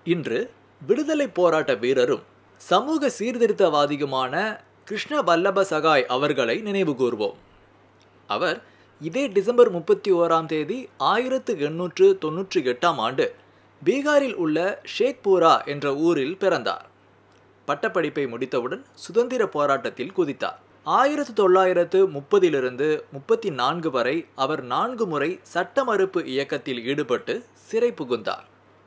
இன்று விடுதலை போராட்ட வீரரும் சமூக சீர்திருத்தவாதியுமான கிருஷ்ண வல்லப சகாய் அவர்களை நினைவு கூர்வோம் அவர் இதே டிசம்பர் முப்பத்தி ஓராம் தேதி ஆயிரத்து எண்ணூற்று தொன்னூற்றி எட்டாம் ஆண்டு பீகாரில் உள்ள ஷேக்பூரா என்ற ஊரில் பிறந்தார் பட்டப்படிப்பை முடித்தவுடன் சுதந்திர போராட்டத்தில் குதித்தார் ஆயிரத்து தொள்ளாயிரத்து முப்பதிலிருந்து முப்பத்தி நான்கு வரை அவர் நான்கு முறை சட்ட மறுப்பு இயக்கத்தில் ஈடுபட்டு சிறை புகுந்தார்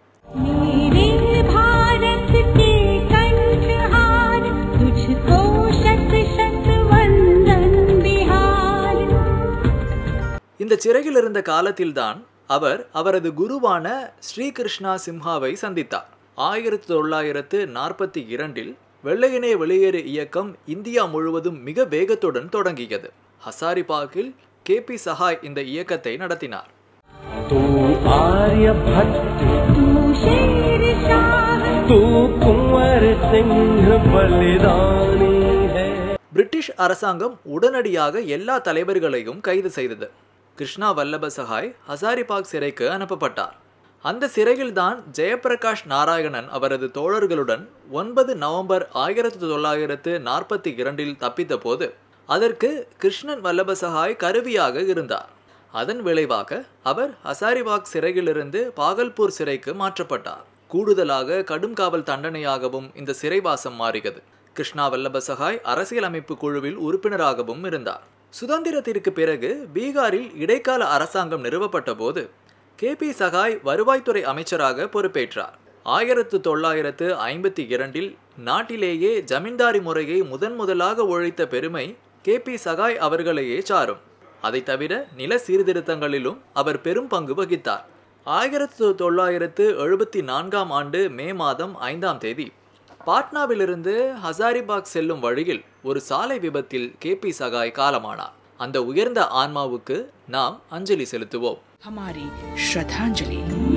मेरे भारत के कंठहार तुझको शत शत वंदन बिहार இந்த சிறையில் இருந்த காலத்தில்தான் அவர் அவரது குருவான ஸ்ரீகிருஷ்ணா சிம்ஹாவை சந்தித்தார் ஆயிரத்தி தொள்ளாயிரத்து நாற்பத்தி இரண்டில் வெள்ளையனே வெளியேறு இயக்கம் இந்தியா முழுவதும் மிக வேகத்துடன் தொடங்கியது ஹசாரிபாகில் கே பி சஹாய் இந்த இயக்கத்தை நடத்தினார் तू आर्यभट्ट तू शेर शाह तू कुंवर सिंह बलिदानी है பிரிட்டிஷ் அரசாங்கம் உடனடியாக எல்லா தலைவர்களையும் கைது செய்தது கிருஷ்ணா வல்லப சகாய் ஹசாரிபாக் சிறைக்கு அனுப்பப்பட்டார் அந்த சிறையில்தான் ஜெயப்பிரகாஷ் நாராயணன் அவரது தோழர்களுடன் ஒன்பது நவம்பர் ஆயிரத்தி தொள்ளாயிரத்து நாற்பத்தி இரண்டில் தப்பித்த போது அதற்கு கிருஷ்ணன் வல்லப சகாய் கருவியாக இருந்தார் அதன் விளைவாக அவர் ஹசாரிபாக் சிறையிலிருந்து பாகல்பூர் சிறைக்கு மாற்றப்பட்டார் கூடுதலாக கடும் காவல் தண்டனையாகவும் இந்த சிறைவாசம் மாறியது கிருஷ்ணா வல்லப சகாய் அரசியலமைப்பு குழுவில் உறுப்பினராகவும் இருந்தார் சுதந்திரத்திற்கு பிறகு பீகாரில் இடைக்கால அரசாங்கம் நிறுவப்பட்ட போது கே பி சகாய் வருவாய்த்துறை அமைச்சராக பொறுப்பேற்றார் ஆயிரத்து தொள்ளாயிரத்து ஐம்பத்தி இரண்டில் நாட்டிலேயே ஜமீன்தாரி முறையை முதன் முதலாக ஒழித்த பெருமை கே பி சகாய் அவர்களையே சாரும் அதை தவிர நில சீர்திருத்தங்களிலும் அவர் பெரும் பங்கு வகித்தார் ஆயிரத்து தொள்ளாயிரத்து எழுபத்தி நான்காம் ஆண்டு மே மாதம் ஐந்தாம் தேதி பாட்னாவிலிருந்து ஹசாரிபாக் செல்லும் வழியில் ஒரு சாலை விபத்தில் கே பி சகாய் காலமானார் அந்த உயர்ந்த ஆன்மாவுக்கு நாம் அஞ்சலி செலுத்துவோம் हमारी श्रद्धांजलि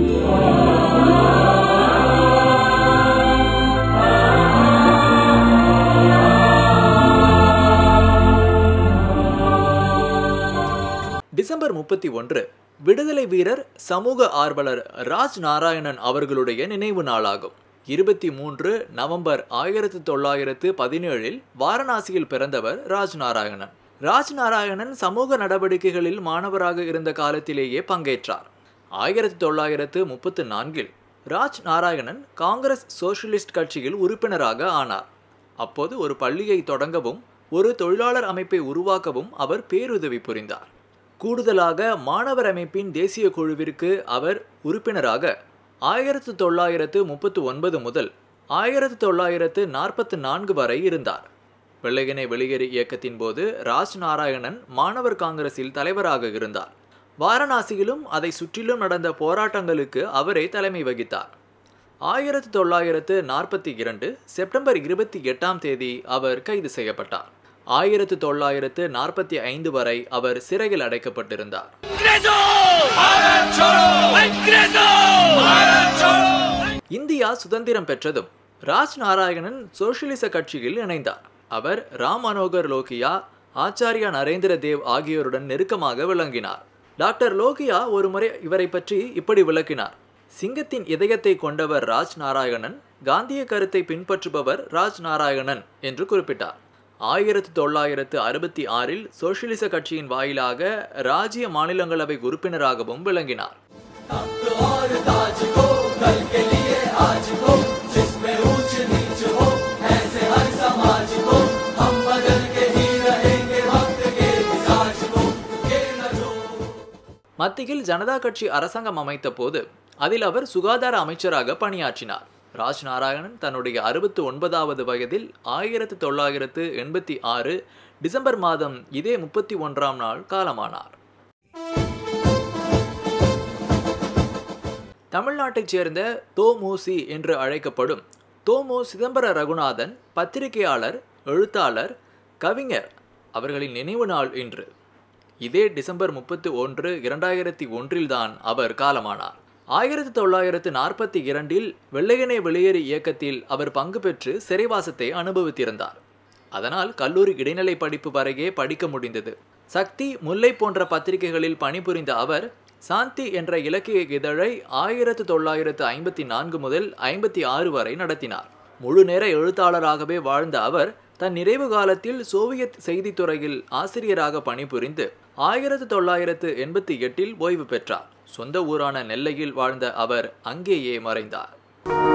டிசம்பர் முப்பத்தி ஒன்று விடுதலை வீரர் சமூக ஆர்வலர் ராஜ் நாராயணன் அவர்களுடைய நினைவு நாளாகும் இருபத்தி மூன்று நவம்பர் ஆயிரத்தி தொள்ளாயிரத்து பதினேழில் வாரணாசியில் பிறந்தவர் ராஜ் நாராயணன் ராஜ் நாராயணன் சமூக நடவடிக்கைகளில் மாணவராக இருந்த காலத்திலேயே பங்கேற்றார் ஆயிரத்தி தொள்ளாயிரத்து முப்பத்து நான்கில் ராஜ் நாராயணன் காங்கிரஸ் சோஷலிஸ்ட் கட்சியில் உறுப்பினராக ஆனார் அப்போது ஒரு பள்ளியை தொடங்கவும் ஒரு தொழிலாளர் அமைப்பை உருவாக்கவும் அவர் பேருதவி புரிந்தார் கூடுதலாக மாணவர் அமைப்பின் தேசிய குழுவிற்கு அவர் உறுப்பினராக ஆயிரத்து தொள்ளாயிரத்து முப்பத்து ஒன்பது முதல் ஆயிரத்து தொள்ளாயிரத்து நாற்பத்து நான்கு வரை இருந்தார் வெள்ளையனே வெளியேறு இயக்கத்தின் போது ராஜ் நாராயணன் மாணவர் காங்கிரஸில் தலைவராக இருந்தார் வாரணாசியிலும் அதை சுற்றிலும் நடந்த போராட்டங்களுக்கு அவரே தலைமை வகித்தார் ஆயிரத்து தொள்ளாயிரத்து நாற்பத்தி இரண்டு செப்டம்பர் இருபத்தி எட்டாம் தேதி அவர் கைது செய்யப்பட்டார் ஆயிரத்து தொள்ளாயிரத்து நாற்பத்தி ஐந்து வரை அவர் சிறையில் அடைக்கப்பட்டிருந்தார் இந்தியா சுதந்திரம் பெற்றதும் ராஜ் நாராயணன் சோசியலிச கட்சியில் இணைந்தார் அவர் ராம் மனோகர் லோகியா ஆச்சாரியா நரேந்திர தேவ் ஆகியோருடன் நெருக்கமாக விளங்கினார் டாக்டர் லோகியா ஒருமுறை இவரை பற்றி இப்படி விளக்கினார் சிங்கத்தின் இதயத்தை கொண்டவர் ராஜ் நாராயணன் காந்திய கருத்தை பின்பற்றுபவர் ராஜ் நாராயணன் என்று குறிப்பிட்டார் ஆயிரத்து தொள்ளாயிரத்து அறுபத்தி ஆறில் சோசியலிச கட்சியின் வாயிலாக ராஜ்ய மாநிலங்களவை உறுப்பினராகவும் விளங்கினார் மத்தியில் ஜனதா கட்சி அரசாங்கம் அமைத்த போது அதில் அவர் சுகாதார அமைச்சராக பணியாற்றினார் ராஜ் நாராயணன் தன்னுடைய அறுபத்து ஒன்பதாவது வயதில் ஆயிரத்து தொள்ளாயிரத்து எண்பத்தி ஆறு டிசம்பர் மாதம் இதே முப்பத்தி ஒன்றாம் நாள் காலமானார் தமிழ்நாட்டைச் சேர்ந்த தோமுசி என்று அழைக்கப்படும் தோமு சிதம்பர ரகுநாதன் பத்திரிகையாளர் எழுத்தாளர் கவிஞர் அவர்களின் நினைவு நாள் இன்று இதே டிசம்பர் முப்பத்து ஒன்று இரண்டாயிரத்தி ஒன்றில்தான் அவர் காலமானார் ஆயிரத்தி தொள்ளாயிரத்து நாற்பத்தி இரண்டில் வெள்ளையனே வெளியேறு இயக்கத்தில் அவர் பங்கு பெற்று சிறைவாசத்தை அனுபவித்திருந்தார் அதனால் கல்லூரி இடைநிலை படிப்பு வரையே படிக்க முடிந்தது சக்தி முல்லை போன்ற பத்திரிகைகளில் பணிபுரிந்த அவர் சாந்தி என்ற இலக்கிய இதழை ஆயிரத்து தொள்ளாயிரத்து ஐம்பத்தி நான்கு முதல் ஐம்பத்தி ஆறு வரை நடத்தினார் முழு நேர எழுத்தாளராகவே வாழ்ந்த அவர் தன் நிறைவு காலத்தில் சோவியத் செய்தித்துறையில் ஆசிரியராக பணிபுரிந்து ஆயிரத்து தொள்ளாயிரத்து எண்பத்தி எட்டில் ஓய்வு பெற்றார் சொந்த ஊரான நெல்லையில் வாழ்ந்த அவர் அங்கேயே மறைந்தார்